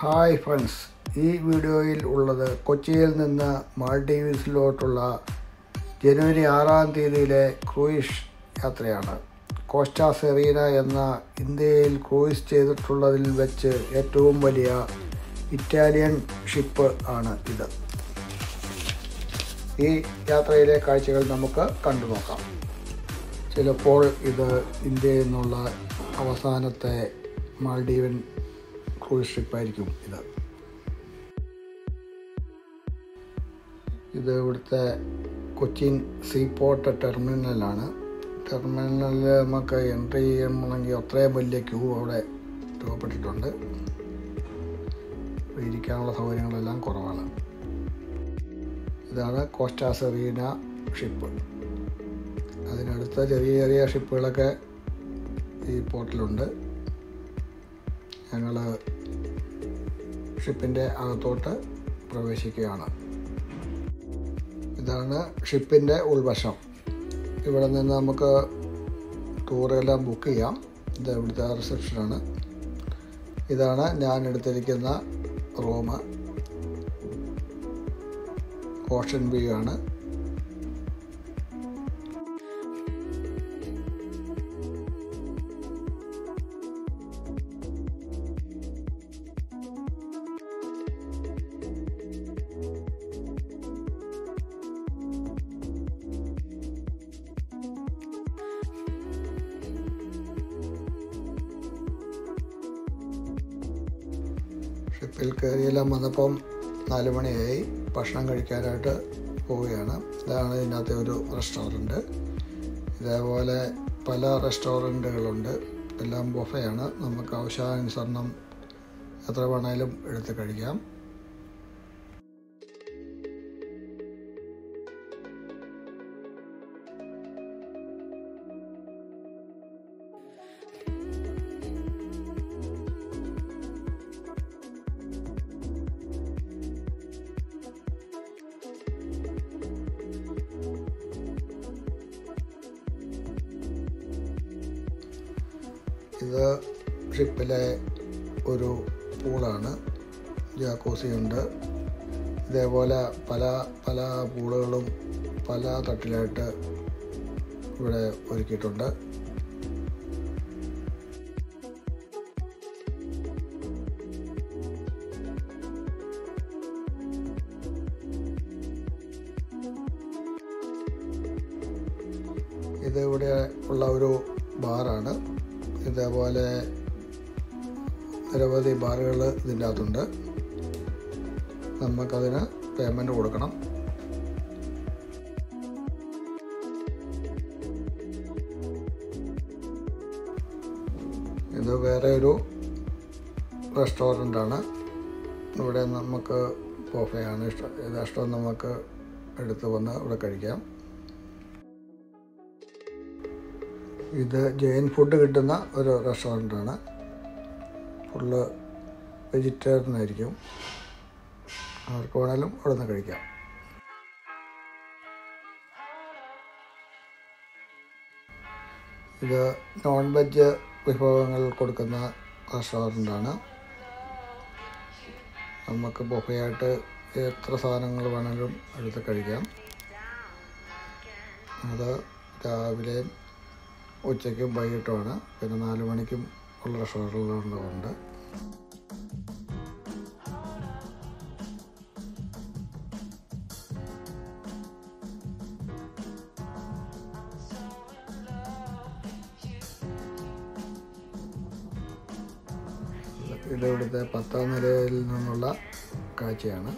Hi friends ഈ വീഡിയോയിൽ ഉള്ളത് കൊച്ചിയിൽ നിന്ന് മാൾഡീവ്സിലോട്ടുള്ള ജനുവരി ആറാം തീയതിയിലെ ക്രൂയിസ് യാത്രയാണ് കോസ്റ്റ സെറീന എന്ന ഇന്ത്യയിൽ ക്രൂയിസ് ചെയ്തിട്ടുള്ളതിൽ വെച്ച് ഏറ്റവും വലിയ ഇറ്റാലിയൻ ഷിപ്പ് ആണ് ഇത് ഈ യാത്രയിലെ കാഴ്ചകൾ നമുക്ക് കണ്ടു നോക്കാം ചിലപ്പോൾ ഇത് ഇന്ത്യയിൽ നിന്നുള്ള അവസാനത്തെ മാൾഡീവൻ ക്രൂയിസ് ഷിപ്പായിരിക്കും ഇത് ഇത് ഇവിടുത്തെ കൊച്ചിൻ സീപോർട്ട് ടെർമിനലാണ് ടെർമിനലിൽ നമുക്ക് എൻട്രി ചെയ്യണമെങ്കിൽ അത്രയും വലിയ ക്യൂ അവിടെ രൂപപ്പെട്ടിട്ടുണ്ട് ഇരിക്കാനുള്ള സൗകര്യങ്ങളെല്ലാം കുറവാണ് ഇതാണ് കോസ്റ്റ സെറീന ഷിപ്പ് അതിനടുത്ത ചെറിയ ചെറിയ ഷിപ്പുകളൊക്കെ ഈ പോർട്ടിലുണ്ട് ഞങ്ങൾ ഷിപ്പിൻ്റെ അകത്തോട്ട് പ്രവേശിക്കുകയാണ് ഇതാണ് ഷിപ്പിൻ്റെ ഉൾവശം ഇവിടെ നിന്ന് നമുക്ക് ടൂറെല്ലാം ബുക്ക് ചെയ്യാം ഇത് ഇവിടുത്തെ റിസപ്ഷനാണ് ഇതാണ് ഞാൻ എടുത്തിരിക്കുന്ന റൂം ഓഷൻ വ്യൂ ആണ് ഷിപ്പിൽ കയറിയെല്ലാം വന്നപ്പം നാല് മണിയായി ഭക്ഷണം കഴിക്കാനായിട്ട് പോവുകയാണ് ഇതാണ് ഇതിനകത്തെ ഒരു റെസ്റ്റോറൻറ്റ് ഇതേപോലെ പല റെസ്റ്റോറൻറ്റുകളുണ്ട് എല്ലാം ബൊഫയാണ് നമുക്ക് ആവശ്യാനുസരണം എത്ര വേണേലും എടുത്ത് കഴിക്കാം ഇത് ഷിപ്പിലെ ഒരു പൂളാണ് ജാക്കോസി ഉണ്ട് ഇതേപോലെ പല പല പൂളുകളും പല തട്ടിലായിട്ട് ഇവിടെ ഒരുക്കിയിട്ടുണ്ട് ഇത് ഇവിടെ ഉള്ള ഒരു ബാറാണ് ഇതേപോലെ നിരവധി ബാറുകൾ ഇതിൻ്റെ അകത്തുണ്ട് നമുക്കതിന് പേയ്മെൻറ്റ് കൊടുക്കണം ഇത് വേറെ ഒരു റെസ്റ്റോറൻ്റാണ് ഇവിടെ നമുക്ക് ബൊഫയാണ് ഇഷ്ടം ഇത് ഇഷ്ടം നമുക്ക് എടുത്ത് വന്ന് ഇവിടെ കഴിക്കാം ഇത് ജെയിൻ ഫുഡ് കിട്ടുന്ന ഒരു റെസ്റ്റോറൻ്റാണ് ഫുള്ള് വെജിറ്റേറിയൻ ആയിരിക്കും ആർക്ക് വേണേലും അവിടെ നിന്ന് കഴിക്കാം ഇത് നോൺ വെജ് വിഭവങ്ങൾ കൊടുക്കുന്ന റെസ്റ്റോറൻ്റാണ് നമുക്ക് ബൊഫയായിട്ട് എത്ര സാധനങ്ങൾ വേണമെങ്കിലും എടുത്ത് കഴിക്കാം അത് രാവിലെയും ഉച്ചയ്ക്കും വൈകിട്ടുമാണ് പിന്നെ നാല് മണിക്കും ഉള്ള റെസ്റ്റോറൻറ്റുകളുണ്ട് ഇത് ഇവിടുത്തെ പത്താം നിലയിൽ നിന്നുള്ള കാഴ്ചയാണ്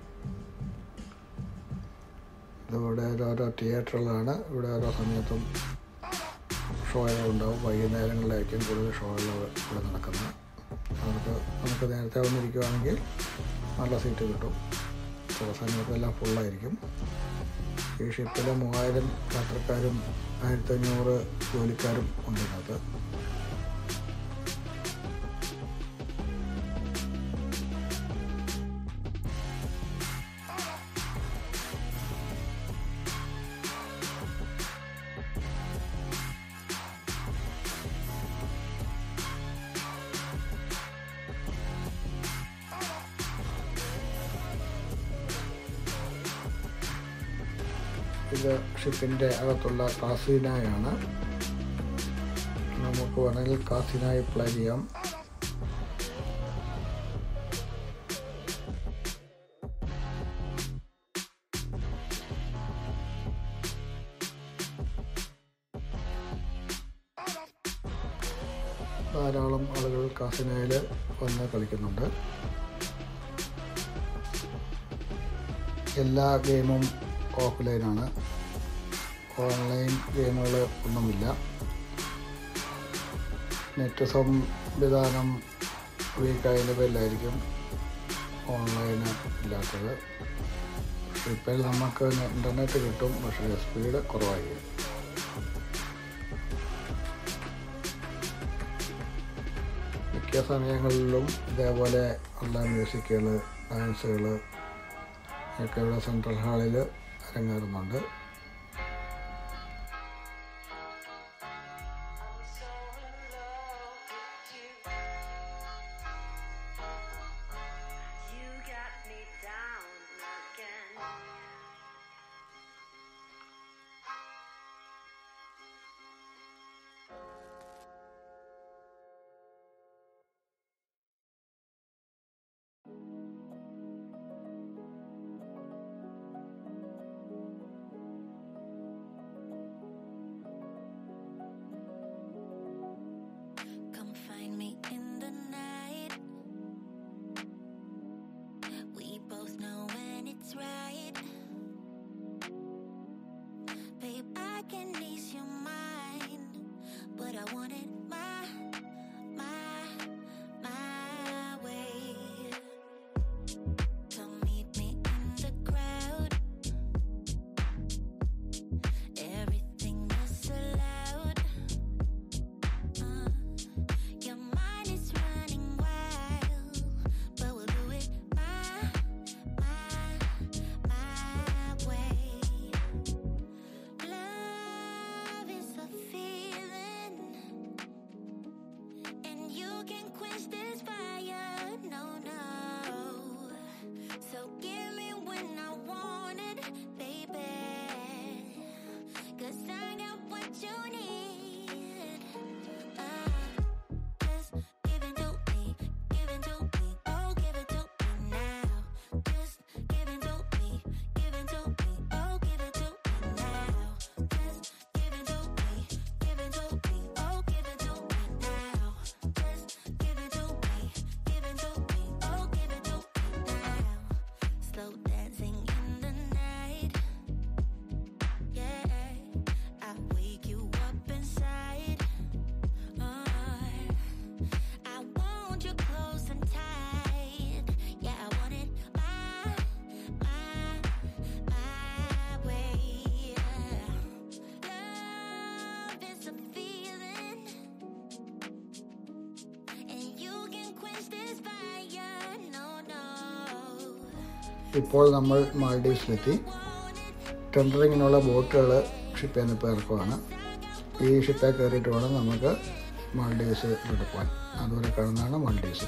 ഇതിവിടെ ഓരോ തിയേറ്ററുകളാണ് ഇവിടെ ഓരോ സമയത്തും ഷോകൾ ഉണ്ടാവും വൈകുന്നേരങ്ങളിലായിരിക്കും കൂടുതൽ ഷോകൾ ഇവിടെ നടക്കുന്നത് നമുക്ക് നമുക്ക് നേരത്തെ വന്നിരിക്കുകയാണെങ്കിൽ നല്ല സീറ്റ് കിട്ടും ചില സമയത്തെല്ലാം ഫുള്ളായിരിക്കും ഈ ഷിപ്പിൽ മൂവായിരം യാത്രക്കാരും ആയിരത്തഞ്ഞൂറ് ജോലിക്കാരും ഉണ്ട് ഇതിനകത്ത് ഇത് ഷിപ്പിൻ്റെ അകത്തുള്ള കാസിനായാണ് നമുക്ക് വേണമെങ്കിൽ കാസിനായി അപ്ലൈ ചെയ്യാം ധാരാളം ആളുകൾ കാസിനോയിൽ വന്ന് കളിക്കുന്നുണ്ട് എല്ലാ ഗെയിമും ഓഫ്ലൈനാണ് ഓൺലൈൻ ഗെയിമുകൾ ഒന്നുമില്ല നെറ്റ് സംവിധാനം വീക്കായതിൻ്റെ പേരിലായിരിക്കും ഓൺലൈൻ ഇല്ലാത്തത് ഇപ്പോൾ നമുക്ക് ഇൻ്റർനെറ്റ് കിട്ടും പക്ഷേ സ്പീഡ് കുറവായിരിക്കും മിക്ക സമയങ്ങളിലും ഇതേപോലെ ഉള്ള മ്യൂസിക്കുകൾ ഡാൻസുകൾ ഒക്കെ ഇവിടെ സെൻട്രൽ ഹാളിൽ അരങ്ങേറുന്നുണ്ട് You got me down again. Come find me in the night. We both know when it's right. Babe, I can ease your mind, but I want it my, my, my way. Come meet me in the crowd. Everything is allowed. Uh, your mind is running wild, but we'll do it my, my, my way. Love is a feeling, and you can quench this fire. No, no. So give me when I want it, baby. Cause I got what you need. Uh, just give it to me, give it to me, oh, give it to me now. Just give it to me, give it to me, oh, give it to me now. Just give it to me, give it to me, oh, give it to me now. Just give it to me, give it to me, oh, give it to me now. Slow dancing in the night. Yeah, I wake you up inside. Uh, I want you close and tight. Yeah, I want it my, my, my way. Love is a feeling, and you can quench this fire. No, no. ഇപ്പോൾ നമ്മൾ മാൾഡീവ്സിലെത്തി ടെൻഡറിങ്ങിനുള്ള ബോട്ടുകൾ ഷിപ്പിൽ നിന്ന് ഇപ്പോൾ ഇറക്കുവാണ് ഈ ഷിപ്പിൽ കയറിയിട്ട് വേണം നമുക്ക് മാൾഡീവ്സ് എടുക്കുവാൻ അതുപോലെ കാണുന്നതാണ് മാൾഡീവ്സ്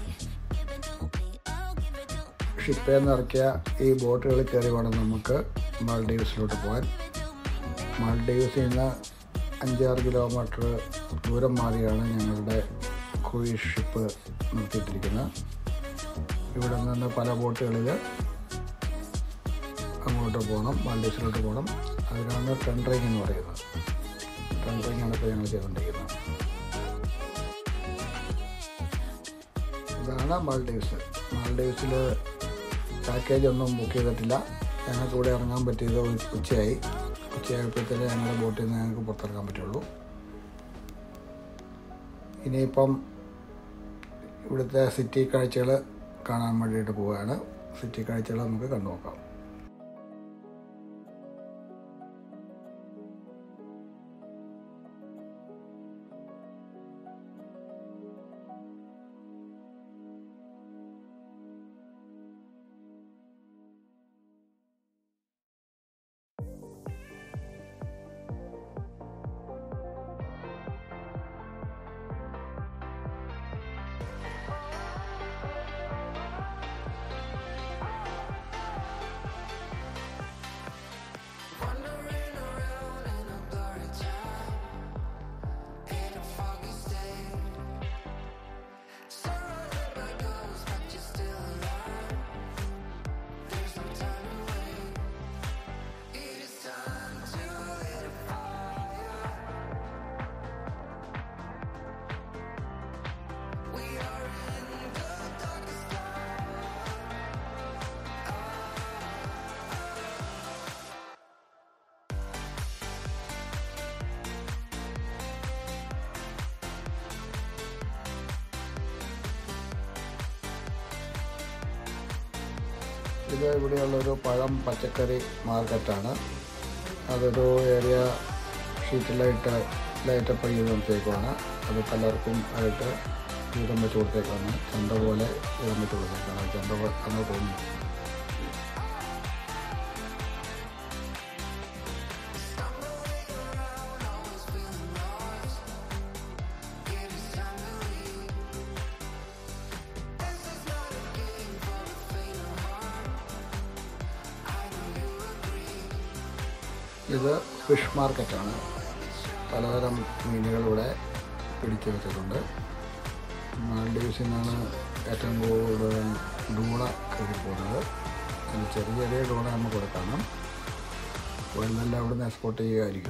ഷിപ്പിൽ നിന്ന് ഇറക്കിയ ഈ ബോട്ടുകളിൽ കയറി വേണം നമുക്ക് മാൾഡീവ്സിലോട്ട് പോകാൻ മാൾഡീവ്സിൽ നിന്ന് അഞ്ചാറ് കിലോമീറ്റർ ദൂരം മാറിയാണ് ഞങ്ങളുടെ ക്രൂയിസ് ഷിപ്പ് നിർത്തിയിട്ടിരിക്കുന്നത് ഇവിടെ നിന്ന് പല ബോട്ടുകളിൽ അങ്ങോട്ട് പോകണം മാൾഡീവ്സിലോട്ട് പോകണം അതിനാണ് ടെൻഡറിങ് എന്ന് പറയുന്നത് ടെൻഡറിങ് ആണ് ഇപ്പോൾ ഞങ്ങൾ ചെയ്തുകൊണ്ടിരിക്കുന്നത് ഇതാണ് മാൾഡീവ്സ് മാൾഡീവ്സിൽ പാക്കേജ് ഒന്നും ബുക്ക് ചെയ്തിട്ടില്ല ഞങ്ങൾക്ക് ഇവിടെ ഇറങ്ങാൻ പറ്റിയത് ഉ- ഉച്ചയായി ഉച്ചയായപ്പോഴത്തേക്ക് ഞങ്ങളുടെ ബോട്ടിൽ നിന്ന് ഞങ്ങൾക്ക് പുറത്തിറങ്ങാൻ പറ്റുള്ളൂ ഇനിയിപ്പം ഇവിടുത്തെ സിറ്റി കാഴ്ചകൾ കാണാൻ വേണ്ടിയിട്ട് പോവുകയാണ് സിറ്റി കാഴ്ചകൾ നമുക്ക് കണ്ടു നോക്കാം ഇത് ഇവിടെയുള്ളൊരു പഴം പച്ചക്കറി മാർക്കറ്റാണ് അതൊരു ഏരിയ ഷീറ്റിലായിട്ട് ലൈറ്റപ്പ് ചെയ്ത് നിർത്തിയേക്കുവാണ് അത് പലർക്കും ആയിട്ട് വീതം വെച്ച് കൊടുത്തേക്കാണ് ചന്ത പോലെ വീതം വെച്ച് കൊടുത്തേക്കാണ് ചന്ത പോലെ എന്ന് തോന്നുന്നു ഇത് ഫിഷ് മാർക്കറ്റാണ് പലതരം മീനുകൾ ഇവിടെ പിടിച്ചു വെച്ചിട്ടുണ്ട് മാൽഡീവ്സിൽ നിന്നാണ് ഏറ്റവും കൂടുതൽ ഡൂണ കയറി പോകുന്നത് അതിൽ ചെറിയ ചെറിയ ഡൂണ നമുക്ക് ഇവിടെ കാണാം ഇവിടുന്നെല്ലാം അവിടുന്ന് എക്സ്പോർട്ട് ചെയ്യുകയായിരിക്കും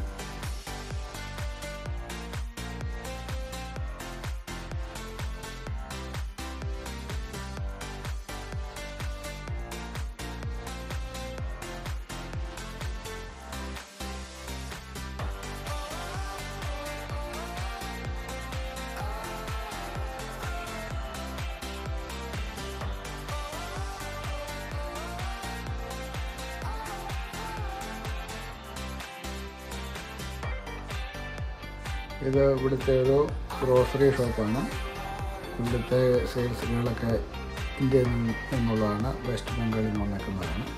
ഇത് ഇവിടുത്തെ ഒരു ഗ്രോസറി ഷോപ്പാണ് ഇവിടുത്തെ സെയിൽസുകളൊക്കെ ഇന്ത്യയിൽ നിന്നുള്ളതാണ് വെസ്റ്റ് ബംഗാളിൽ നിന്ന് വന്നേക്കുന്നതാണ്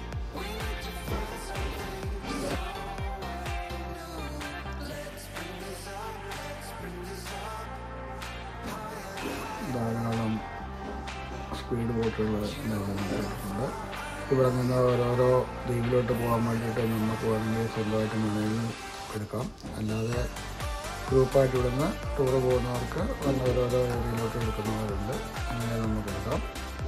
ധാരാളം സ്പീഡ് ബോട്ടുകൾ നിലനിൽക്കുന്നുണ്ട് ഇവിടെ നിന്ന് ഓരോരോ ദ്വീപിലോട്ട് പോകാൻ വേണ്ടിയിട്ട് നമുക്ക് വേണമെങ്കിൽ സ്വന്തമായിട്ട് വേണമെങ്കിൽ എടുക്കാം അല്ലാതെ ഗ്രൂപ്പായിട്ട് ഇവിടുന്ന് ടൂർ പോകുന്നവർക്ക് വന്ന് ഓരോരോ ഏരിയയിലോട്ട് എടുക്കുന്നവരുണ്ട് അങ്ങനെ നമുക്ക് എടുക്കാം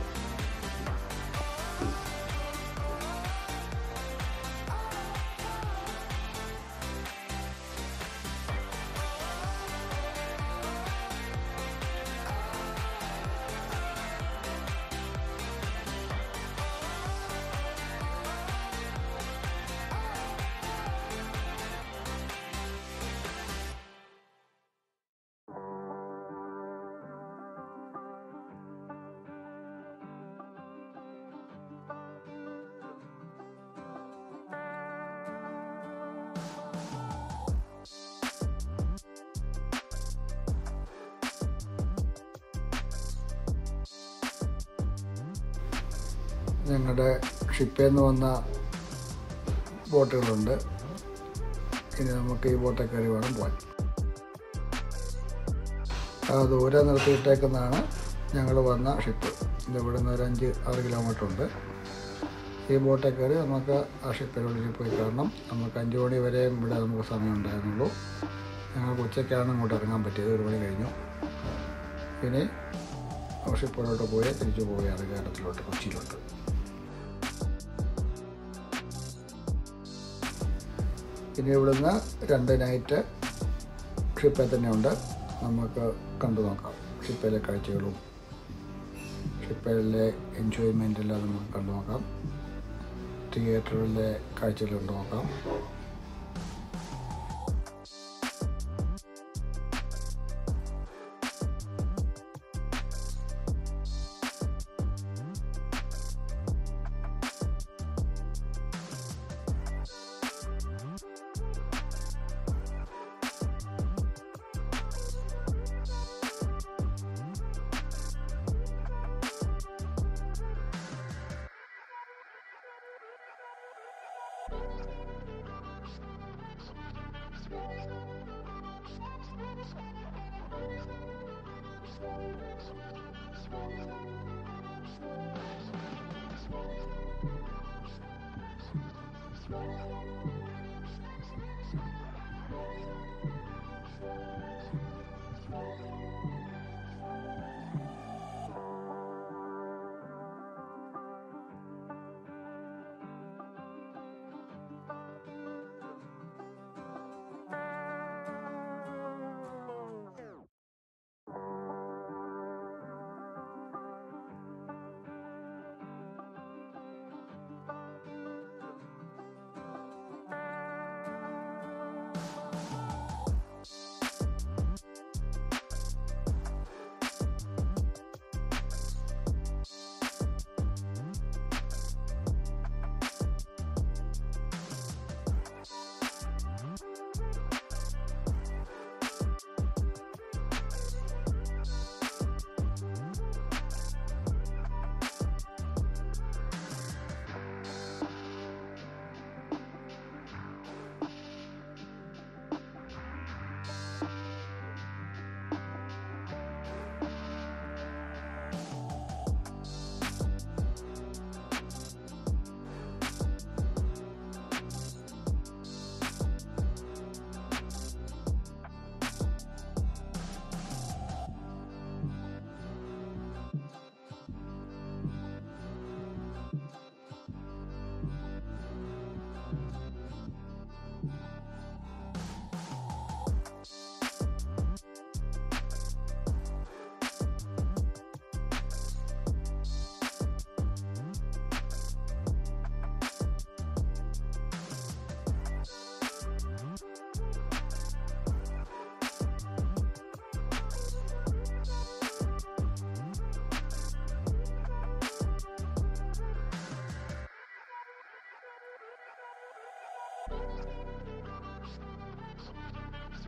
ഞങ്ങളുടെ ഷിപ്പിൽ നിന്ന് വന്ന ബോട്ടുകളുണ്ട് ഇനി നമുക്ക് ഈ ബോട്ടിൽ കയറി വേണം പോകാൻ ആ ദൂരെ നിർത്തിയിട്ടേക്കുന്നതാണ് ഞങ്ങൾ വന്ന ഷിപ്പ് ഇത് ഇവിടെ നിന്ന് ഒരു അഞ്ച് ആറ് കിലോമീറ്റർ ഉണ്ട് ഈ ബോട്ടിൽ കയറി നമുക്ക് ആ ഷിപ്പിനുള്ളിൽ പോയി കാണണം നമുക്ക് അഞ്ച് മണി വരെയും ഇവിടെ നമുക്ക് സമയം ഉണ്ടായിരുന്നുള്ളൂ ഞങ്ങൾക്ക് ഉച്ചയ്ക്കാണ് ഇങ്ങോട്ട് ഇറങ്ങാൻ പറ്റിയത് ഒരു മണി കഴിഞ്ഞു ഇനി ഷിപ്പിലോട്ട് പോയി തിരിച്ചു പോവുകയാണ് കേരളത്തിലോട്ട് കൊച്ചിയിലോട്ട് ഇനി ഇവിടുന്ന് രണ്ട് നൈറ്റ് ഷിപ്പിൽ തന്നെ ഉണ്ട് നമുക്ക് കണ്ടു നോക്കാം ഷിപ്പിലെ കാഴ്ചകളും ഷിപ്പിലെ എൻജോയ്മെൻ്റെല്ലാം നമുക്ക് കണ്ടു നോക്കാം തിയേറ്ററിലെ കാഴ്ചകൾ കണ്ടു നോക്കാം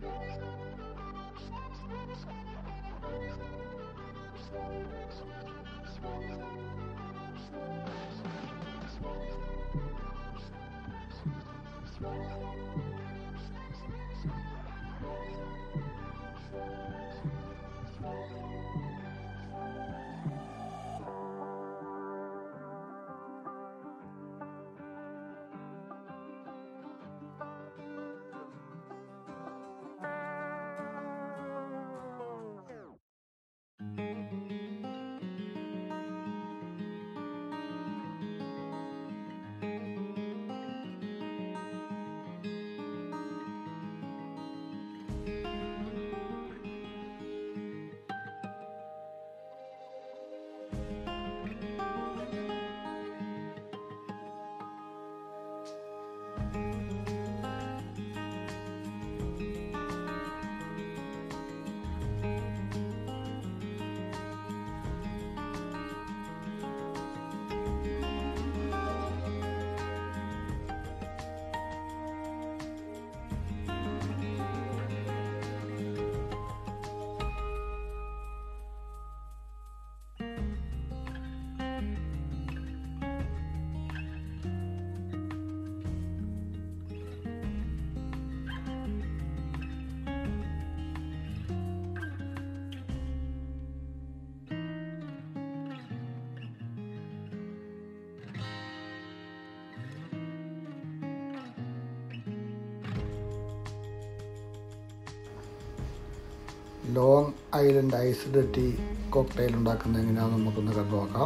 long island iced tea cocktail ഉണ്ടാക്കുന്നത് എങ്ങനെയാണെന്ന് നമുക്കൊന്ന് കണ്ടു നോക്കാം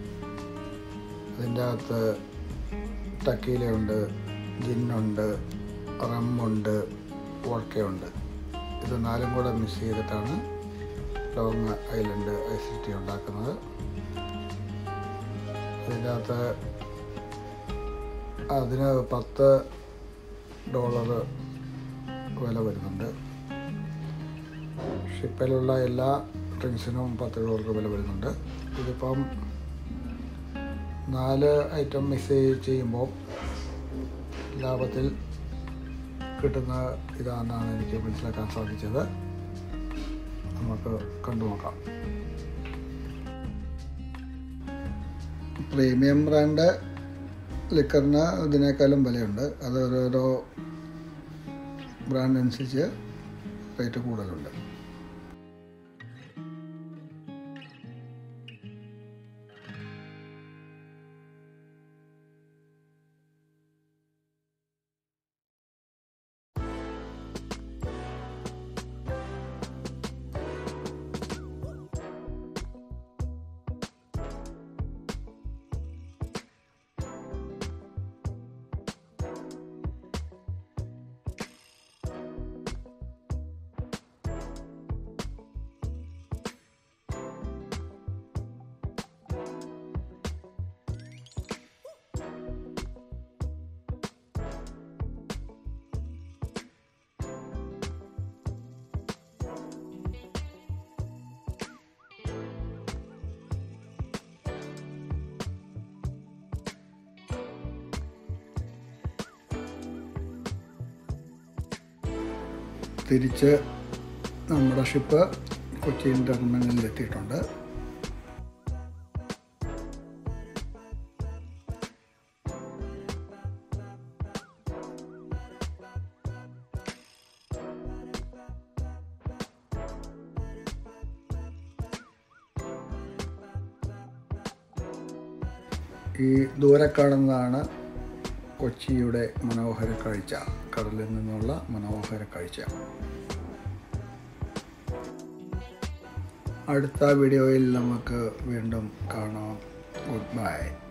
അതിൻ്റെ അകത്ത് ടക്കീലയുണ്ട് ജിന്നുണ്ട് റമ്മുണ്ട് വോൾക്കയുണ്ട് ഇത് നാലും കൂടെ മിക്സ് ചെയ്തിട്ടാണ് ലോങ് ഐലൻഡ് ഐസ്ഡ് ടീ ഉണ്ടാക്കുന്നത് അതിൻ്റെ അകത്ത് അതിന് പത്ത് ഡോളർ വില വരുന്നുണ്ട് ഷിപ്പിലുള്ള എല്ലാ ഡ്രിങ്ക്സിനും പത്ത് ഡോളർ വില വരുന്നുണ്ട് ഇതിപ്പം നാല് ഐറ്റം മിക്സ് ചെയ്യുമ്പോൾ ലാഭത്തിൽ കിട്ടുന്ന ഇതാണെന്നാണ് എനിക്ക് മനസ്സിലാക്കാൻ സാധിച്ചത് നമുക്ക് കണ്ടു നോക്കാം പ്രീമിയം ബ്രാൻഡ് ലിക്കറിന് ഇതിനേക്കാളും വിലയുണ്ട് അത് ഓരോരോ ബ്രാൻഡ് അനുസരിച്ച് റേറ്റ് കൂടുതലുണ്ട് തിരിച്ച് നമ്മുടെ ഷിപ്പ് കൊച്ചിൻ ടെർമിനലിൽ എത്തിയിട്ടുണ്ട് ഈ ദൂരെ കാണുന്നതാണ് കൊച്ചിയുടെ മനോഹര കാഴ്ച കടലിൽ നിന്നുള്ള മനോഹര കാഴ്ച അടുത്ത വീഡിയോയിൽ നമുക്ക് വീണ്ടും കാണാം ഗുഡ് ബൈ